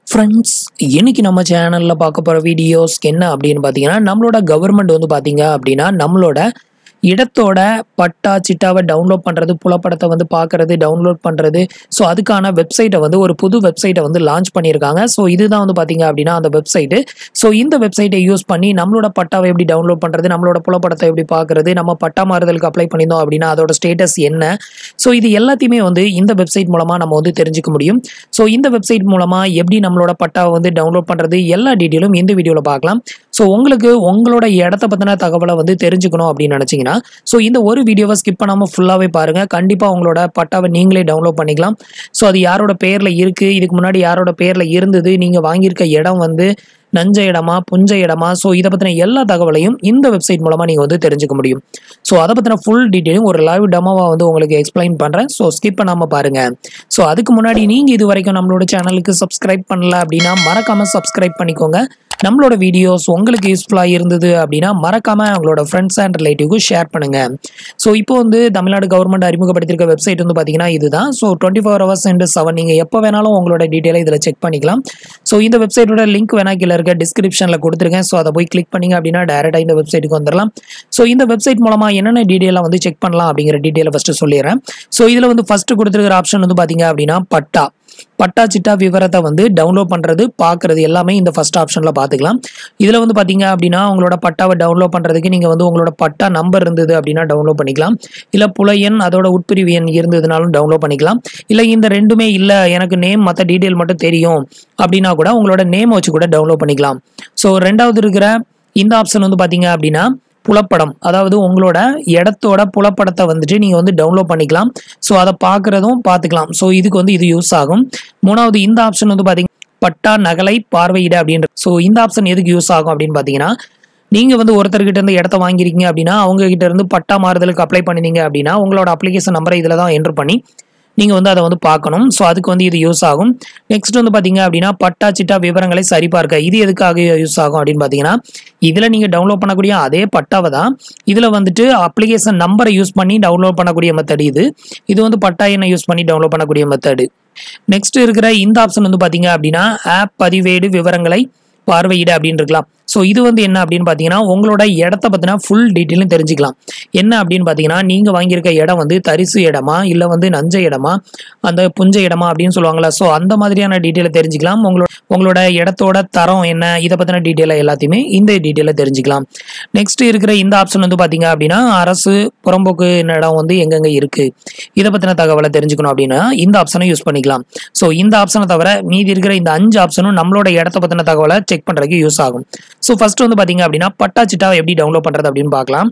friends இன்னைக்கு நம்ம சேனலில் பார்க்க போகிற வீடியோஸ்க்கு என்ன அப்படின்னு பார்த்தீங்கன்னா நம்மளோட கவர்மெண்ட் வந்து பார்த்தீங்க அப்படின்னா நம்மளோட இடத்தோட பட்டா சிட்டாவை டவுன்லோட் பண்ணுறது புலப்படத்தை வந்து பார்க்கறது டவுன்லோட் பண்ணுறது ஸோ அதுக்கான வெப்சைட்டை வந்து ஒரு புது வெப்சைட்டை வந்து லான்ச் பண்ணியிருக்காங்க ஸோ இதுதான் வந்து பார்த்தீங்க அப்படின்னா அந்த வெப்சைட்டு ஸோ இந்த வெப்சைட்டை யூஸ் பண்ணி நம்மளோட பட்டாவை எப்படி டவுன்லோட் பண்ணுறது நம்மளோட புலப்படத்தை எப்படி பார்க்கறது நம்ம பட்டா மாறுதலுக்கு அப்ளை பண்ணியிருந்தோம் அப்படின்னா அதோட ஸ்டேட்டஸ் என்ன ஸோ இது எல்லாத்தையுமே வந்து இந்த வெப்சைட் மூலமாக நம்ம வந்து தெரிஞ்சுக்க முடியும் ஸோ இந்த வெப்சைட் மூலமாக எப்படி நம்மளோட பட்டாவை வந்து டவுன்லோட் பண்ணுறது எல்லா டீட்டெயிலும் இந்த வீடியோவில் பார்க்கலாம் ஸோ உங்களுக்கு உங்களோட இடத்த பற்றின தகவலை வந்து தெரிஞ்சுக்கணும் அப்படின்னு நினச்சிங்கன்னா ஸோ இந்த ஒரு வீடியோவை ஸ்கிப் பண்ணாமல் ஃபுல்லாகவே பாருங்கள் கண்டிப்பாக உங்களோட பட்டாவை நீங்களே டவுன்லோட் பண்ணிக்கலாம் ஸோ அது யாரோட பேரில் இருக்குது இதுக்கு முன்னாடி யாரோட பேரில் இருந்தது நீங்கள் வாங்கியிருக்க இடம் வந்து நஞ்ச இடமா புஞ்ச இடமா ஸோ இதை பற்றின எல்லா தகவலையும் இந்த வெப்சைட் மூலமாக நீங்கள் வந்து தெரிஞ்சுக்க முடியும் ஸோ அதை பற்றின ஃபுல் டீட்டெயிலும் ஒரு லைவ் டெமோவாக வந்து உங்களுக்கு எக்ஸ்பிளைன் பண்ணுறேன் ஸோ ஸ்கிப் பண்ணாமல் பாருங்கள் ஸோ அதுக்கு முன்னாடி நீங்கள் இது வரைக்கும் நம்மளோட சேனலுக்கு சப்ஸ்கிரைப் பண்ணல அப்படின்னா மறக்காமல் சப்ஸ்கிரைப் பண்ணிக்கோங்க நம்மளோட வீடியோஸ் உங்களுக்கு யூஸ்ஃபுல்லாக இருந்தது அப்படின்னா மறக்காமல் உங்களோட ஃப்ரெண்ட்ஸ் அண்ட் ரிலேட்டிவ்க்கு ஷேர் பண்ணுங்கள் ஸோ இப்போ வந்து தமிழ்நாடு கவர்மெண்ட் அறிமுகப்படுத்தியிருக்க வெப்சைட் வந்து பார்த்தீங்கன்னா இதுதான் so twenty four hours and seven நீங்கள் எப்போ வேணாலும் உங்களோட டீட்டெயிலை இதில் செக் பண்ணிக்கலாம் ஸோ இந்த வெப்சைட்டோட லிங்க் வேணா கீழே இருக்க டிஸ்கிரிப்ஷனில் கொடுத்துருக்கேன் ஸோ அதை போய் கிளிக் பண்ணிங்க அப்படின்னா டேரெக்டாக இந்த வெப்சைட்டுக்கு வந்துடலாம் ஸோ இந்த வெப்சைட் மூலமாக என்னென்ன டீட்டெயிலாக வந்து செக் பண்ணலாம் அப்படிங்கிற டீட்டெயிலை ஃபஸ்ட்டு சொல்லிடுறேன் ஸோ இதில் வந்து ஃபஸ்ட்டு கொடுத்துருக்கிற ஆப்ஷன் வந்து பார்த்தீங்க அப்படின்னா பட்டா பட்டா சிட்டா விவரத்தை வந்து டவுன்லோட் பண்ணுறது பார்க்குறது எல்லாமே இந்த ஃபஸ்ட் ஆப்ஷனில் பார்த்துக்கலாம் இதில் வந்து பார்த்தீங்க அப்படின்னா உங்களோட பட்டாவை டவுன்லோட் பண்ணுறதுக்கு நீங்கள் வந்து உங்களோட பட்டா நம்பர் இருந்தது அப்படின்னா டவுன்லோட் பண்ணிக்கலாம் இல்லை புல எண் அதோட உட்பிரிவு எண் இருந்ததுனாலும் டவுன்லோட் பண்ணிக்கலாம் இல்லை இந்த ரெண்டுமே இல்லை எனக்கு நேம் மற்ற டீட்டெயில் மட்டும் தெரியும் அப்படின்னா கூட உங்களோட நேம் வச்சு கூட டவுன்லோட் பண்ணிக்கலாம் ஸோ ரெண்டாவது இருக்கிற இந்த ஆப்ஷன் வந்து பார்த்தீங்க அப்படின்னா புலப்படம் அதாவது உங்களோட இடத்தோட புலப்படத்தை வந்துட்டு நீங்கள் வந்து டவுன்லோட் பண்ணிக்கலாம் ஸோ அதை பார்க்குறதும் பார்த்துக்கலாம் ஸோ இதுக்கு வந்து இது யூஸ் ஆகும் மூணாவது இந்த ஆப்ஷன் வந்து பார்த்தீங்கன்னா பட்டா நகலை பார்வையிட அப்படின்ற ஸோ இந்த ஆப்ஷன் எதுக்கு யூஸ் ஆகும் அப்படின்னு பார்த்தீங்கன்னா நீங்கள் வந்து ஒருத்தர்கிட்ட இருந்து இடத்த வாங்கியிருக்கீங்க அப்படின்னா அவங்க கிட்ட இருந்து பட்டா மாறுதலுக்கு அப்ளை பண்ணினீங்க அப்படின்னா உங்களோட அப்ளிகேஷன் நம்பரை இதில் தான் என்ட்ரு பண்ணி நீங்கள் வந்து அதை வந்து பார்க்கணும் ஸோ அதுக்கு வந்து இது யூஸ் ஆகும் நெக்ஸ்ட் வந்து பார்த்தீங்க அப்படின்னா பட்டா சிட்டா விவரங்களை சரிபார்க்க இது எதுக்காக யூஸ் ஆகும் அப்படின்னு பார்த்தீங்கன்னா இதில் நீங்கள் டவுன்லோட் பண்ணக்கூடிய அதே பட்டாவை தான் இதில் வந்துட்டு அப்ளிகேஷன் நம்பரை யூஸ் பண்ணி டவுன்லோட் பண்ணக்கூடிய மெத்தட் இது இது வந்து பட்டா எண்ணை யூஸ் பண்ணி டவுன்லோட் பண்ணக்கூடிய மெத்தடு நெக்ஸ்ட் இருக்கிற இந்த ஆப்ஷன் வந்து பார்த்தீங்க அப்படின்னா ஆப் பதிவேடு விவரங்களை பார்வையிட அப்படின்னு இருக்கலாம் ஸோ இது வந்து என்ன அப்படின்னு பார்த்தீங்கன்னா உங்களோட இடத்த பற்றினா ஃபுல் டீட்டெயிலும் தெரிஞ்சுக்கலாம் என்ன அப்படின்னு பார்த்தீங்கன்னா நீங்கள் வாங்கியிருக்க இடம் வந்து தரிசு இடமா இல்லை வந்து நஞ்ச இடமா அந்த புஞ்ச இடமா அப்படின்னு சொல்லுவாங்களா ஸோ அந்த மாதிரியான டீட்டெயிலை தெரிஞ்சுக்கலாம் உங்களோட உங்களோட இடத்தோட தரம் என்ன இதை பற்றின டீட்டெயிலை எல்லாத்தையுமே இந்த டீட்டெயிலை தெரிஞ்சுக்கலாம் நெக்ஸ்ட் இருக்கிற இந்த ஆப்ஷன் வந்து பார்த்தீங்க அப்படின்னா அரசு புறம்போக்கு இடம் வந்து எங்கெங்கே இருக்குது இதை பற்றின தகவலை தெரிஞ்சுக்கணும் அப்படின்னா இந்த ஆப்ஷனை யூஸ் பண்ணிக்கலாம் ஸோ இந்த ஆப்ஷனை தவிர மீதி இருக்கிற இந்த அஞ்சு ஆப்ஷனும் நம்மளோட இடத்த பற்றின தகவலை செக் பண்ணுறதுக்கு யூஸ் ஆகும் ஸோ ஃபர்ஸ்ட் வந்து பார்த்தீங்க அப்படின்னா பட்டா சிட்டாவை எப்படி டவுன்லோட் பண்ணுறது அப்படின்னு பார்க்கலாம்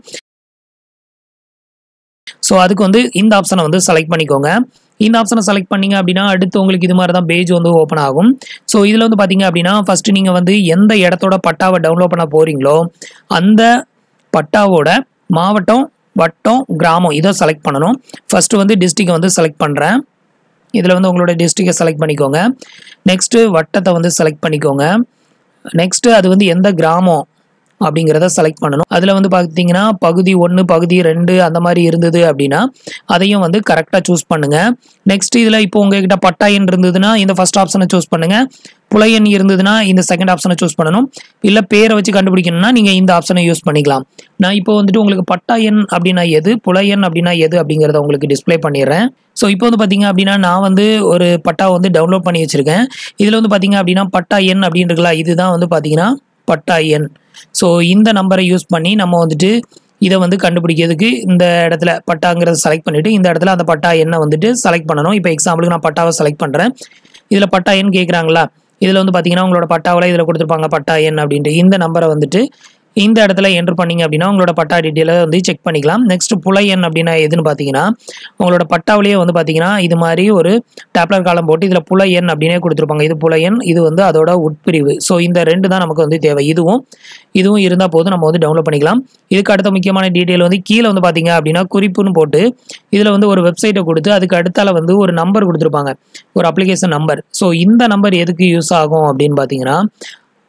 ஸோ அதுக்கு வந்து இந்த ஆப்ஷனை வந்து செலக்ட் பண்ணிக்கோங்க இந்த ஆப்ஷனை செலக்ட் பண்ணீங்க அப்படின்னா அடுத்து உங்களுக்கு இது மாதிரி தான் பேஜ் வந்து ஓப்பன் ஆகும் ஸோ இதில் வந்து பார்த்தீங்க அப்படின்னா ஃபஸ்ட்டு நீங்கள் வந்து எந்த இடத்தோட பட்டாவை டவுன்லோட் பண்ண போகிறீங்களோ அந்த பட்டாவோட மாவட்டம் வட்டம் கிராமம் இதை செலக்ட் பண்ணணும் ஃபஸ்ட்டு வந்து டிஸ்ட்ரிக்டை வந்து செலக்ட் பண்ணுறேன் இதில் வந்து உங்களோட டிஸ்ட்ரிக்டை செலக்ட் பண்ணிக்கோங்க நெக்ஸ்ட்டு வட்டத்தை வந்து செலக்ட் பண்ணிக்கோங்க நெக்ஸ்ட்டு அது வந்து எந்த கிராமம் அப்படிங்கிறத செலக்ட் பண்ணணும் அதில் வந்து பார்த்தீங்கன்னா பகுதி ஒன்று பகுதி ரெண்டு அந்த மாதிரி இருந்தது அப்படின்னா அதையும் வந்து கரெக்டாக சூஸ் பண்ணுங்கள் நெக்ஸ்ட் இதில் இப்போ உங்ககிட்ட பட்டா எண் இருந்ததுன்னா இந்த ஃபர்ஸ்ட் ஆப்ஷனை சூஸ் பண்ணுங்கள் புலையன் இருந்ததுன்னா இந்த செகண்ட் ஆப்ஷனை சூஸ் பண்ணணும் இல்லை பேரை வச்சு கண்டுபிடிக்கணும்னா நீங்கள் இந்த ஆப்ஷனை யூஸ் பண்ணிக்கலாம் நான் இப்போ வந்துட்டு உங்களுக்கு பட்டா எண் அப்படின்னா எது புலையன் அப்படின்னா எது அப்படிங்கிறத உங்களுக்கு டிஸ்பிளே பண்ணிடுறேன் ஸோ இப்போ வந்து பார்த்தீங்க அப்படின்னா நான் வந்து ஒரு பட்டா வந்து டவுன்லோட் பண்ணி வச்சுருக்கேன் இதில் வந்து பார்த்தீங்க அப்படின்னா பட்டா எண் அப்படின்னு இருக்குல்ல இதுதான் வந்து பார்த்தீங்கன்னா பட்டா எண் ஸோ இந்த நம்பரை யூஸ் பண்ணி நம்ம வந்துட்டு இதை வந்து கண்டுபிடிக்கிறதுக்கு இந்த இடத்துல பட்டாங்கிறத செலக்ட் பண்ணிவிட்டு இந்த இடத்துல அந்த பட்டா எண்ணை வந்துட்டு செலக்ட் பண்ணணும் இப்போ எக்ஸாம்பிளுக்கு நான் பட்டாவை செலக்ட் பண்ணுறேன் இதில் பட்டா எண் கேட்குறாங்களா இதில் வந்து பார்த்தீங்கன்னா உங்களோட பட்டாவில் இதில் கொடுத்துருப்பாங்க பட்டா எண் அப்படின்ட்டு இந்த நம்பரை வந்துட்டு இந்த இடத்துல என்ட்ரு பண்ணீங்க அப்படின்னா உங்களோட பட்டா டீட்டெயிலை வந்து செக் பண்ணிக்கலாம் நெக்ஸ்ட் புலை எண் அப்படின்னா எதுன்னு பார்த்தீங்கன்னா உங்களோட பட்டாவிலேயே வந்து பார்த்தீங்கன்னா இது மாதிரி ஒரு டேப்லர் காலம் போட்டு இதில் புலை எண் அப்படின்னே கொடுத்துருப்பாங்க இது புலை எண் இது வந்து அதோட உட்பிரிவு ஸோ இந்த ரெண்டு தான் நமக்கு வந்து தேவை இதுவும் இதுவும் இருந்தால் போதும் நம்ம வந்து டவுன்லோட் பண்ணிக்கலாம் இதுக்கு அடுத்த முக்கியமான டீட்டெயில் வந்து கீழே வந்து பார்த்தீங்க அப்படின்னா குறிப்புன்னு போட்டு இதில் வந்து ஒரு வெப்சைட்டை கொடுத்து அதுக்கு அடுத்தால வந்து ஒரு நம்பர் கொடுத்துருப்பாங்க ஒரு அப்ளிகேஷன் நம்பர் ஸோ இந்த நம்பர் எதுக்கு யூஸ் ஆகும் அப்படின்னு பார்த்தீங்கன்னா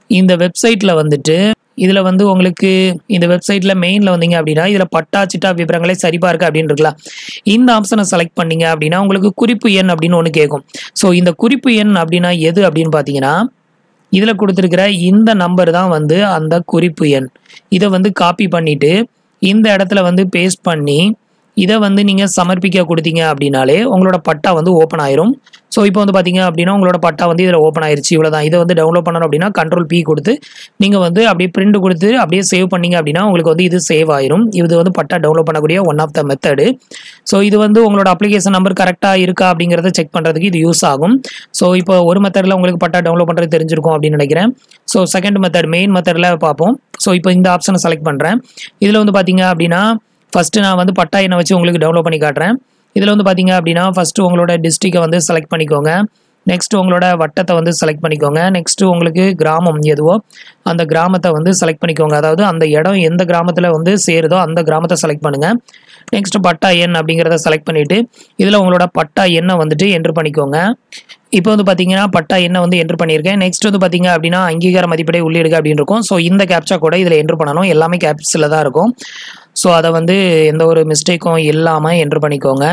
இந்த வெப்சைட்டில் வந்துட்டு இதில் வந்து உங்களுக்கு இந்த வெப்சைட்டில் மெயினில் வந்தீங்க அப்படின்னா இதில் பட்டா சிட்டா விவரங்களை சரிபார்க்க அப்படின்னு இருக்கலாம் இந்த ஆப்ஷனை செலக்ட் பண்ணீங்க அப்படின்னா உங்களுக்கு குறிப்பு எண் அப்படின்னு ஒன்று கேட்கும் ஸோ இந்த குறிப்பு எண் அப்படின்னா எது அப்படின்னு பார்த்தீங்கன்னா இதில் கொடுத்துருக்கிற இந்த நம்பர் தான் வந்து அந்த குறிப்பு எண் இதை வந்து காப்பி பண்ணிவிட்டு இந்த இடத்துல வந்து பேஸ்ட் பண்ணி இதை வந்து நீங்கள் சமர்ப்பிக்க கொடுத்தீங்க அப்படின்னாலே உங்களோட பட்டா வந்து ஓப்பன் ஆயிரும் ஸோ இப்போ வந்து பார்த்தீங்க அப்படின்னா உங்களோட பட்டா வந்து இதில் ஓப்பன் ஆயிருச்சு இவ்வளோ தான் இதை வந்து டவுன்லோட் பண்ணணும் அப்படின்னா கண்ட்ரோல் பி கொடுத்து நீங்கள் வந்து அப்படியே பிரிண்ட் கொடுத்து அப்படியே சேவ் பண்ணீங்க அப்படின்னா உங்களுக்கு வந்து இது சேவ் ஆயிரும் இது வந்து பட்டா டவுன்லோட் பண்ணக்கூடிய one of the method so இது வந்து உங்களோட அப்ளிகேஷன் நம்பர் கரெக்டாக இருக்கா அப்படிங்கிறத செக் பண்ணுறதுக்கு இது யூஸ் ஆகும் ஸோ இப்போ ஒரு மெத்தடில் உங்களுக்கு பட்டா டவுன்லோட் பண்ணுறது தெரிஞ்சிருக்கும் அப்படின்னு நினைக்கிறேன் ஸோ செகண்ட் மெத்தட் மெயின் மெத்தடில் பார்ப்போம் ஸோ இப்போ இந்த ஆப்ஷனை செலக்ட் பண்ணுறேன் இதில் வந்து பார்த்தீங்க அப்படின்னா ஃபஸ்ட்டு நான் வந்து பட்டா எண்ணை வச்சு உங்களுக்கு டவுன்லோட் பண்ணி காட்டுறேன் இதில் வந்து பார்த்தீங்க அப்படின்னா ஃபஸ்ட்டு உங்களோட டிஸ்ட்ரிக்டை வந்து செலக்ட் பண்ணிக்கோங்க நெக்ஸ்ட் உங்களோட வட்டத்தை வந்து செலக்ட் பண்ணிக்கோங்க நெக்ஸ்ட் உங்களுக்கு கிராமம் எதுவோ அந்த கிராமத்தை வந்து செலக்ட் பண்ணிக்கோங்க அதாவது அந்த இடம் எந்த கிராமத்தில் வந்து சேருதோ அந்த கிராமத்தை செலக்ட் பண்ணுங்கள் நெக்ஸ்ட் பட்டா எண் அப்படிங்கிறத செலக்ட் பண்ணிவிட்டு இதில் உங்களோட பட்டா எண்ணை வந்துட்டு என்ட்ரு பண்ணிக்கோங்க இப்போ வந்து பார்த்தீங்கன்னா பட்டா எண்ணை வந்து என்ட்ரு பண்ணியிருக்கேன் நெக்ஸ்ட் வந்து பார்த்தீங்க அப்படின்னா அங்கீகார மதிப்பீடை உள்ளிடுக அப்படின்னு இருக்கும் ஸோ இந்த கேப்சா கூட இதில் என்ட்ரு பண்ணணும் எல்லாமே கேப்ஸில் தான் இருக்கும் ஸோ அதை வந்து எந்த ஒரு மிஸ்டேக்கும் இல்லாமல் என்ட்ரு பண்ணிக்கோங்க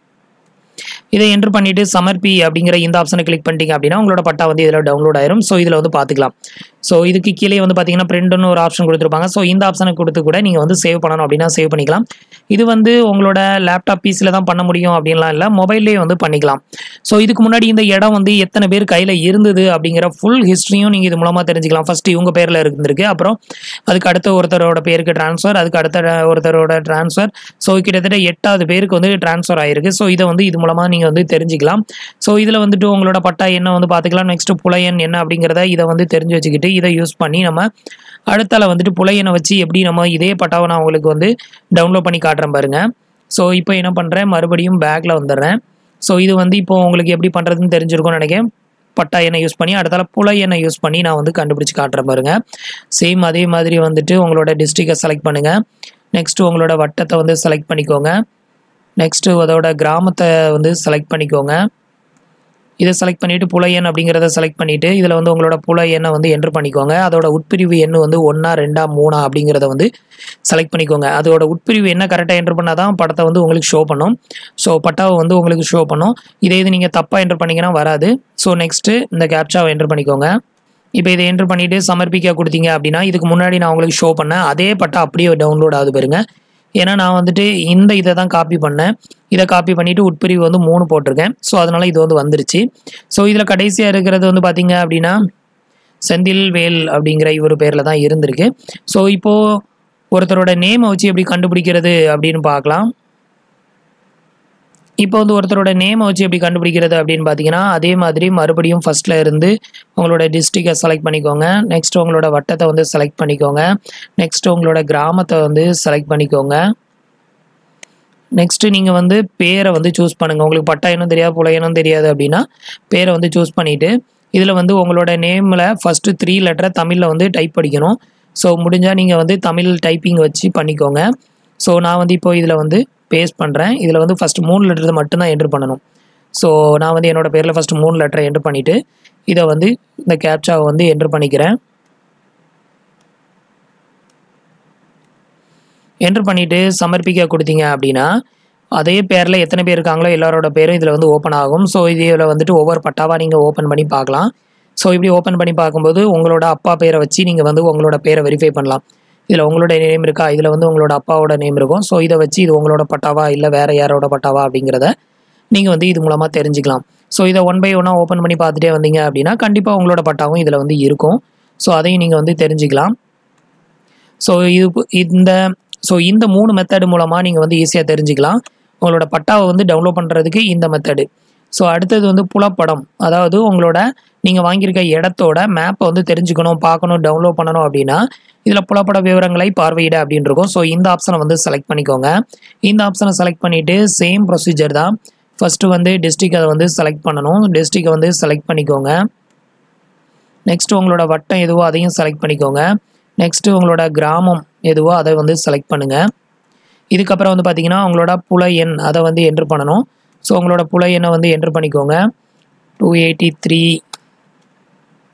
இதை என்ட்ரு பண்ணிவிட்டு சமர்ப்பி அப்படிங்கிற இந்த ஆப்ஷனை கிளிக் பண்ணிட்டீங்க அப்படின்னா உங்களோட பட்டா வந்து இதில் டவுன்லோட் ஆயிரும் ஸோ இதில் வந்து பார்த்துக்கலாம் ஸோ இதுக்கு கீழே வந்து பார்த்தீங்கன்னா பிரிண்ட்னு ஒரு ஆப்ஷன் கொடுத்துருப்பாங்க ஸோ இந்த ஆப்ஷனை கொடுத்து கூட நீங்கள் வந்து சேவ் பண்ணணும் அப்படின்னா சேவ் பண்ணிக்கலாம் இது வந்து உங்களோட லேப்டாப் பிசியில் தான் பண்ண முடியும் அப்படின்லாம் இல்லை மொபைல்லேயே வந்து பண்ணிக்கலாம் ஸோ இதுக்கு முன்னாடி இந்த இடம் வந்து எத்தனை பேர் கையில் இருந்தது அப்படிங்கிற ஃபுல் ஹிஸ்ட்ரியும் நீங்கள் இது மூலமாக தெரிஞ்சுக்கலாம் ஃபஸ்ட்டு இவங்க பேரில் இருந்திருக்கு அப்புறம் அதுக்கு அடுத்த ஒருத்தரோட பேருக்கு ட்ரான்ஸ்ஃபர் அதுக்கு அடுத்த ஒருத்தரோட ட்ரான்ஸ்ஃபர் ஸோ கிட்டத்தட்ட எட்டாவது பேருக்கு வந்து ட்ரான்ஸ்ஃபர் ஆயிருக்கு ஸோ இதை வந்து இது மூலமாக நீங்கள் வந்து தெரிஞ்சுக்கலாம் ஸோ இதில் வந்துட்டு உங்களோட பட்டா என்ன வந்து பார்த்துக்கலாம் நெக்ஸ்ட் புலையன் என்ன அப்படிங்கிறத இதை வந்து தெரிஞ்சு வச்சுக்கிட்டு இதை யூஸ் பண்ணி நம்ம அடுத்தால வந்துட்டு புலையனை வச்சு எப்படி நம்ம இதே பட்டாவை நான் உங்களுக்கு வந்து டவுன்லோட் பண்ணி காட்டுறேன் பாருங்க ஸோ இப்போ என்ன பண்ணுறேன் மறுபடியும் பேக்கில் வந்துடுறேன் ஸோ இது வந்து இப்போ உங்களுக்கு எப்படி பண்ணுறதுன்னு தெரிஞ்சிருக்கும்னு நினைக்கிறேன் பட்டா எண்ணெய் யூஸ் பண்ணி அடுத்தால புலை எண்ணெய் யூஸ் பண்ணி நான் வந்து கண்டுபிடிச்சி காட்டுறேன் பாருங்க சேம் அதே மாதிரி வந்துட்டு உங்களோட டிஸ்ட்ரிக்டை செலக்ட் பண்ணுங்கள் நெக்ஸ்ட் உங்களோட வட்டத்தை வந்து செலக்ட் பண்ணிக்கோங்க நெக்ஸ்ட்டு அதோட கிராமத்தை வந்து செலக்ட் பண்ணிக்கோங்க இதை செலக்ட் பண்ணிவிட்டு புல எண் அப்படிங்கிறத செலக்ட் பண்ணிவிட்டு இதில் வந்து உங்களோட புல எண்ணை வந்து என்ட்ரு பண்ணிக்கோங்க அதோட உட்பிரிவு எண் வந்து ஒன்றா ரெண்டா மூணா அப்படிங்கிறத வந்து செலக்ட் பண்ணிக்கோங்க அதோட உட்பிரிவு என்ன கரெக்டாக என்ட்ரு பண்ணால் தான் படத்தை வந்து உங்களுக்கு ஷோ பண்ணும் ஸோ பட்டாவை வந்து உங்களுக்கு ஷோ பண்ணும் இதே இது நீங்கள் தப்பாக என்ட்ரு பண்ணிங்கன்னா வராது ஸோ நெக்ஸ்ட்டு இந்த கேப்சாவை என்ட்ரு பண்ணிக்கோங்க இப்போ இதை என்ட்ரு பண்ணிவிட்டு சமர்ப்பிக்க கொடுத்தீங்க அப்படின்னா இதுக்கு முன்னாடி நான் உங்களுக்கு ஷோ பண்ணேன் அதே பட்டா அப்படியே டவுன்லோட் ஆகுது பாருங்க ஏன்னா நான் வந்துட்டு இந்த இதை தான் காப்பி பண்ணேன் இதை காப்பி பண்ணிவிட்டு உட்பிரிவு வந்து மூணு போட்டிருக்கேன் ஸோ அதனால் இது வந்து வந்துருச்சு ஸோ இதில் கடைசியாக இருக்கிறது வந்து பார்த்தீங்க அப்படின்னா செந்தில் வேல் அப்படிங்கிற இவர் பேரில் தான் இருந்திருக்கு ஸோ இப்போது ஒருத்தரோட நேமை வச்சு எப்படி கண்டுபிடிக்கிறது அப்படின்னு பார்க்கலாம் இப்போ வந்து ஒருத்தரோட நேமை வச்சு எப்படி கண்டுபிடிக்கிறது அப்படின்னு பார்த்தீங்கன்னா அதே மாதிரி மறுபடியும் ஃபஸ்ட்டில் இருந்து உங்களோட டிஸ்ட்ரிக்டை செலக்ட் பண்ணிக்கோங்க நெக்ஸ்ட் உங்களோட வட்டத்தை வந்து செலக்ட் பண்ணிக்கோங்க நெக்ஸ்ட் உங்களோட கிராமத்தை வந்து செலக்ட் பண்ணிக்கோங்க நெக்ஸ்ட்டு நீங்கள் வந்து பேரை வந்து சூஸ் பண்ணுங்கள் உங்களுக்கு பட்டாயனும் தெரியாது புலையனும் தெரியாது அப்படின்னா பேரை வந்து சூஸ் பண்ணிவிட்டு இதில் வந்து உங்களோட நேமில் ஃபஸ்ட்டு த்ரீ லெட்டரை தமிழில் வந்து டைப் படிக்கணும் ஸோ முடிஞ்சால் நீங்கள் வந்து தமிழ் டைப்பிங் வச்சு பண்ணிக்கோங்க ஸோ நான் வந்து இப்போ இதில் வந்து பேஸ்ட் பண்ணுறேன் இதில் வந்து ஃபஸ்ட்டு மூணு லெட்டர் மட்டும்தான் என்ட்ரு பண்ணணும் ஸோ நான் வந்து என்னோடய பேரில் ஃபஸ்ட்டு மூணு லெட்டரை என்ட்ரு பண்ணிவிட்டு இதை வந்து இந்த கேப்சாவை வந்து என்ட்ரு பண்ணிக்கிறேன் என்ட்ரு பண்ணிவிட்டு சமர்ப்பிக்க கொடுத்தீங்க அப்படின்னா அதே பேரில் எத்தனை பேர் இருக்காங்களோ எல்லாரோட பேரும் இதில் வந்து ஓப்பன் ஆகும் ஸோ இதில் வந்துட்டு ஒவ்வொரு பட்டாவாக நீங்கள் ஓப்பன் பண்ணி பார்க்கலாம் ஸோ இப்படி ஓப்பன் பண்ணி பார்க்கும்போது உங்களோட அப்பா பேரை வச்சு நீங்கள் வந்து உங்களோட பேரை வெரிஃபை பண்ணலாம் இதில் உங்களோட நேம் இருக்கா இதில் வந்து உங்களோட அப்பாவோட நேம் இருக்கும் ஸோ இதை வச்சு இது உங்களோட பட்டாவா இல்லை வேறு யாரோட பட்டாவா அப்படிங்கிறத நீங்கள் வந்து இது மூலமாக தெரிஞ்சுக்கலாம் ஸோ இதை ஒன் பை ஒன்னாக ஓப்பன் பண்ணி பார்த்துட்டே வந்தீங்க அப்படின்னா கண்டிப்பாக உங்களோட பட்டாவும் இதில் வந்து இருக்கும் ஸோ அதையும் நீங்கள் வந்து தெரிஞ்சுக்கலாம் ஸோ இது பு- இந்த ஸோ இந்த மூணு மெத்தடு மூலமாக நீங்கள் வந்து ஈஸியாக தெரிஞ்சுக்கலாம் உங்களோட பட்டாவை வந்து டவுன்லோட் பண்ணுறதுக்கு இந்த மெத்தடு ஸோ அடுத்தது வந்து புலப்படம் அதாவது உங்களோட நீங்கள் வாங்கியிருக்க இடத்தோட மேப்பை வந்து தெரிஞ்சுக்கணும் பார்க்கணும் டவுன்லோட் பண்ணணும் அப்படின்னா இதில் புலப்பட விவரங்களை பார்வையிட அப்படின்னு இருக்கும் ஸோ இந்த ஆப்ஷனை வந்து செலக்ட் பண்ணிக்கோங்க இந்த ஆப்ஷனை செலக்ட் பண்ணிவிட்டு சேம் ப்ரொசீஜர் தான் ஃபஸ்ட்டு வந்து டிஸ்ட்ரிக்ட் அதை வந்து செலக்ட் பண்ணணும் டிஸ்ட்ரிக்டை வந்து செலக்ட் பண்ணிக்கோங்க நெக்ஸ்ட் உங்களோட வட்டம் எதுவோ அதையும் செலக்ட் பண்ணிக்கோங்க நெக்ஸ்ட் உங்களோட கிராமம் எதுவோ அதை வந்து செலக்ட் பண்ணுங்க இதுக்கப்புறம் வந்து பார்த்தீங்கன்னா உங்களோட புல எண் அதை வந்து என்ட்ரு பண்ணணும் ஸோ உங்களோட புல எண்ணை வந்து என்ட்ரு பண்ணிக்கோங்க டூ எயிட்டி த்ரீ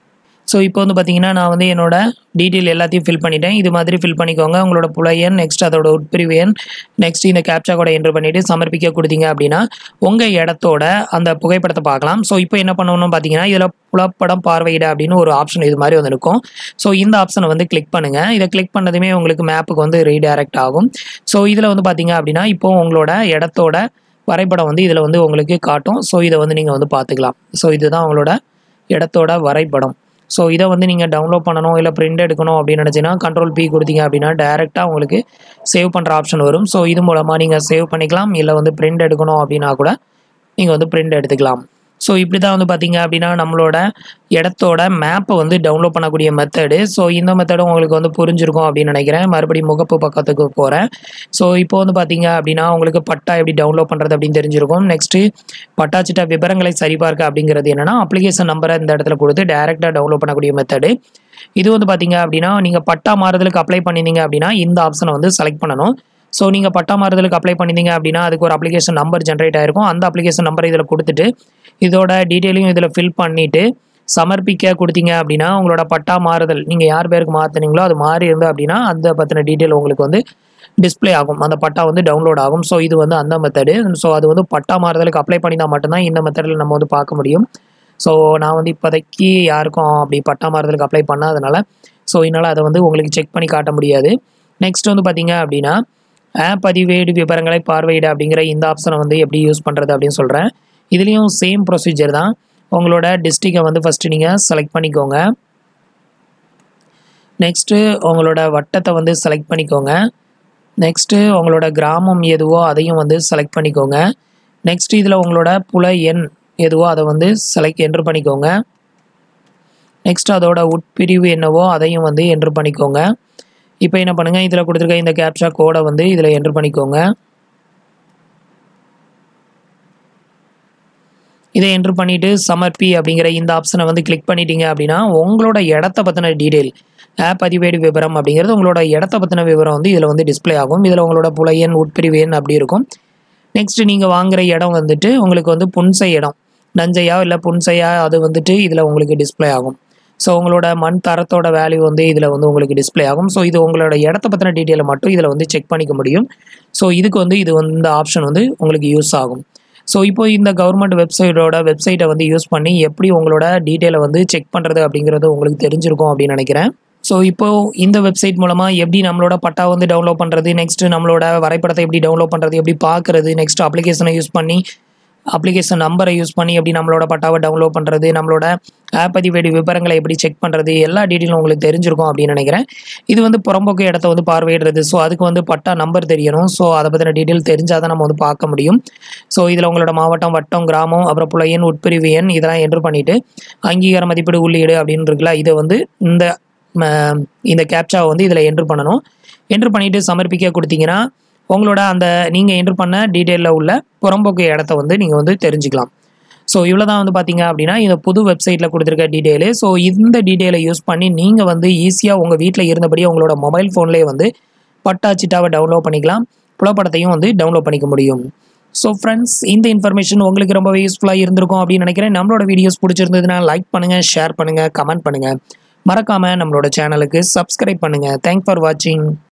ஸோ இப்போ வந்து பார்த்தீங்கன்னா நான் வந்து என்னோட டீட்டெயில் எல்லாத்தையும் ஃபில் பண்ணிட்டேன் இது மாதிரி ஃபில் பண்ணிக்கோங்க உங்களோட புலையன் நெக்ஸ்ட் அதோட உட்பிரிவு எண் நெக்ஸ்ட் இந்த கேப்சா கூட என்ட்ரு பண்ணிவிட்டு சமர்ப்பிக்க கொடுத்தீங்க அப்படின்னா உங்கள் இடத்தோட அந்த புகைப்படத்தை பார்க்கலாம் ஸோ இப்போ என்ன பண்ணணும்னு பார்த்தீங்கன்னா இதில் புலப்படம் பார்வையிட அப்படின்னு ஒரு ஆப்ஷன் இது மாதிரி வந்து இருக்கும் ஸோ இந்த ஆப்ஷனை வந்து கிளிக் பண்ணுங்கள் இதை கிளிக் பண்ணதுமே உங்களுக்கு மேப்புக்கு வந்து ரீடைரக்ட் ஆகும் ஸோ இதில் வந்து பார்த்தீங்க அப்படின்னா இப்போ உங்களோட இடத்தோட வரைபடம் வந்து இதில் வந்து உங்களுக்கு காட்டும் ஸோ இதை வந்து நீங்கள் வந்து பார்த்துக்கலாம் ஸோ இதுதான் உங்களோட இடத்தோட வரைபடம் ஸோ இதை வந்து நீங்கள் டவுன்லோட் பண்ணணும் இல்லை பிரிண்ட் எடுக்கணும் அப்படின்னு நினச்சிங்கன்னா கண்ட்ரோல் பி கொடுத்தீங்க அப்படின்னா டேரெக்டாக உங்களுக்கு சேவ் பண்ணுற ஆப்ஷன் வரும் ஸோ இது மூலமாக நீங்கள் சேவ் பண்ணிக்கலாம் இல்லை வந்து பிரிண்ட் எடுக்கணும் அப்படின்னா கூட நீங்கள் வந்து பிரிண்ட் எடுத்துக்கலாம் ஸோ இப்படி தான் வந்து பார்த்தீங்க அப்படின்னா நம்மளோட இடத்தோட மேப்பை வந்து டவுன்லோட் பண்ணக்கூடிய மெத்தடு ஸோ இந்த மெத்தடும் உங்களுக்கு வந்து புரிஞ்சிருக்கும் அப்படின்னு நினைக்கிறேன் மறுபடியும் முகப்பு பக்கத்துக்கு போகிறேன் ஸோ இப்போ வந்து பார்த்தீங்க அப்படின்னா உங்களுக்கு பட்டா எப்படி டவுன்லோட் பண்ணுறது அப்படின்னு தெரிஞ்சிருக்கும் நெக்ஸ்ட்டு பட்டா சிட்டா விவரங்களை சரிபார்க்க அப்படிங்கிறது என்னென்னா அப்ளிகேஷன் நம்பரை இந்த இடத்துல கொடுத்து டேரெக்டாக டவுன்லோட் பண்ணக்கூடிய மெத்தடு இது வந்து பார்த்தீங்க அப்படின்னா நீங்கள் பட்டா மாறுதலுக்கு அப்ளை பண்ணியிருந்தீங்க அப்படின்னா இந்த ஆப்ஷனை வந்து செலக்ட் பண்ணணும் ஸோ நீங்கள் பட்டா மாறுதலுக்கு அப்ளை பண்ணியிருந்தீங்க அப்படின்னா அதுக்கு ஒரு அப்ளிகேஷன் நம்பர் ஜென்ரேட் ஆயிருக்கும் அந்த அப்ளிகேஷன் நம்பரை இதில் கொடுத்துட்டு இதோட டீட்டெயிலையும் இதில் ஃபில் பண்ணிவிட்டு சமர்ப்பிக்க கொடுத்தீங்க அப்படின்னா உங்களோட பட்டா மாறுதல் நீங்கள் யார் பேருக்கு மாற்றினீங்களோ அது மாறி இருந்து அப்படின்னா அந்த பற்றின டீட்டெயில் உங்களுக்கு வந்து டிஸ்ப்ளே ஆகும் அந்த பட்டா வந்து டவுன்லோட் ஆகும் ஸோ இது வந்து அந்த மெத்தடு ஸோ அது வந்து பட்டா மாறுதலுக்கு அப்ளை பண்ணினா மட்டும்தான் இந்த மெத்தடில் நம்ம வந்து பார்க்க முடியும் ஸோ நான் வந்து இப்போதைக்கு யாருக்கும் அப்படி பட்டா மாறுதலுக்கு அப்ளை பண்ணாதனால ஸோ என்னால் அதை வந்து உங்களுக்கு செக் பண்ணி காட்ட முடியாது நெக்ஸ்ட் வந்து பார்த்தீங்க அப்படின்னா ஆப் பதிவேடு விவரங்களை பார்வையிட அப்படிங்கிற இந்த ஆப்ஷனை வந்து எப்படி யூஸ் பண்ணுறது அப்படின்னு சொல்கிறேன் இதுலேயும் சேம் ப்ரொசீஜர் தான் உங்களோட டிஸ்ட்ரிக்டை வந்து ஃபஸ்ட்டு நீங்கள் செலக்ட் பண்ணிக்கோங்க நெக்ஸ்ட்டு உங்களோட வட்டத்தை வந்து செலக்ட் பண்ணிக்கோங்க நெக்ஸ்ட்டு உங்களோட கிராமம் எதுவோ அதையும் வந்து செலக்ட் பண்ணிக்கோங்க நெக்ஸ்ட் இதில் உங்களோட புல எண் எதுவோ அதை வந்து செலக்ட் என்ட்ரு பண்ணிக்கோங்க நெக்ஸ்ட் அதோட உட்பிரிவு என்னவோ அதையும் வந்து என்ட்ரு பண்ணிக்கோங்க இப்போ என்ன பண்ணுங்கள் இதில் கொடுத்துருக்க இந்த கேப்சா கோடை வந்து இதில் என்ட்ரு பண்ணிக்கோங்க இதை என்ட்ரு பண்ணிவிட்டு சமர்ப்பி அப்படிங்கிற இந்த ஆப்ஷனை வந்து கிளிக் பண்ணிட்டீங்க அப்படின்னா உங்களோட இடத்த பற்றின டீட்டெயில் ஆப் பதிவேடு விவரம் அப்படிங்கிறது உங்களோட இடத்த பற்றின விவரம் வந்து இதில் வந்து டிஸ்ப்ளே ஆகும் இதில் உங்களோட புலையன் உட்பிரிவு எண் அப்படி இருக்கும் நெக்ஸ்ட் நீங்கள் வாங்குற இடம் வந்துட்டு உங்களுக்கு வந்து புன்சை இடம் நஞ்சையா இல்லை புன்சையா அது வந்துட்டு இதில் உங்களுக்கு டிஸ்ப்ளே ஆகும் ஸோ உங்களோட மண் தரத்தோட வேல்யூ வந்து இதில் வந்து உங்களுக்கு டிஸ்ப்ளே ஆகும் ஸோ இது உங்களோட இடத்த பற்றின டீட்டெயிலை மட்டும் இதில் வந்து செக் பண்ணிக்க முடியும் ஸோ இதுக்கு வந்து இது வந்து இந்த ஆப்ஷன் வந்து உங்களுக்கு யூஸ் ஆகும் ஸோ இப்போ இந்த கவர்மெண்ட் வெப்சைட்டோட வெப்சைட்டை வந்து யூஸ் பண்ணி எப்படி உங்களோட டீட்டெயிலை வந்து செக் பண்ணுறது அப்படிங்கிறது உங்களுக்கு தெரிஞ்சிருக்கும் அப்படின்னு நினைக்கிறேன் ஸோ இப்போ இந்த வெப்சைட் மூலமாக எப்படி நம்மளோட பட்டா வந்து டவுன்லோட் பண்ணுறது நெக்ஸ்ட் நம்மளோட வரைபடத்தை எப்படி டவுன்லோட் பண்ணுறது எப்படி பார்க்குறது நெக்ஸ்ட் அப்ளிகேஷனை யூஸ் பண்ணி அப்ளிகேஷன் நம்பரை யூஸ் பண்ணி எப்படி நம்மளோட பட்டாவை டவுன்லோட் பண்ணுறது நம்மளோட ஆப் பதிவேடு விவரங்களை எப்படி செக் பண்ணுறது எல்லா டீட்டெயிலும் உங்களுக்கு தெரிஞ்சிருக்கும் அப்படின்னு நினைக்கிறேன் இது வந்து புறம்போக்கு இடத்த வந்து பார்வையிடுறது ஸோ அதுக்கு வந்து பட்டா நம்பர் தெரியணும் ஸோ அதை பற்றின டீட்டெயில் தெரிஞ்சால் தான் நம்ம வந்து பார்க்க முடியும் ஸோ இதில் உங்களோட மாவட்டம் வட்டம் கிராமம் அப்புறம் புலையன் உட்பிரிவு எண் இதெல்லாம் என்ட்ரு பண்ணிவிட்டு அங்கீகார மதிப்பீடு உள்ளீடு அப்படின்னு இருக்குல்ல இதை வந்து இந்த ம, இந்த கேப்சாவை வந்து இதில் என்ட்ரு பண்ணணும் என்ட்ரு பண்ணிவிட்டு சமர்ப்பிக்க கொடுத்தீங்கன்னா உங்களோட அந்த நீங்கள் என்ட்ரு பண்ண டீட்டெயிலில் உள்ள புறம்போக்கு இடத்த வந்து நீங்கள் வந்து தெரிஞ்சுக்கலாம் ஸோ இவ்வளோ தான் வந்து பார்த்தீங்க அப்படின்னா இந்த புது வெப்சைட்டில் கொடுத்துருக்க டீட்டெயிலு ஸோ இந்த டீட்டெயிலை யூஸ் பண்ணி நீங்கள் வந்து ஈஸியாக உங்கள் வீட்டில் இருந்தபடியே உங்களோட மொபைல் ஃபோன்லேயே வந்து பட்டா சிட்டாவை டவுன்லோட் பண்ணிக்கலாம் புலப்படத்தையும் வந்து டவுன்லோட் பண்ணிக்க முடியும் ஸோ ஃப்ரெண்ட்ஸ் இந்த இன்ஃபர்மேஷன் உங்களுக்கு ரொம்பவே யூஸ்ஃபுல்லாக இருந்திருக்கும் அப்படின்னு நினைக்கிறேன் நம்மளோட வீடியோஸ் பிடிச்சிருந்ததுன்னா லைக் பண்ணுங்கள் ஷேர் பண்ணுங்கள் கமெண்ட் பண்ணுங்கள் மறக்காமல் நம்மளோட சேனலுக்கு சப்ஸ்கிரைப் பண்ணுங்கள் தேங்க் ஃபார் வாட்சிங்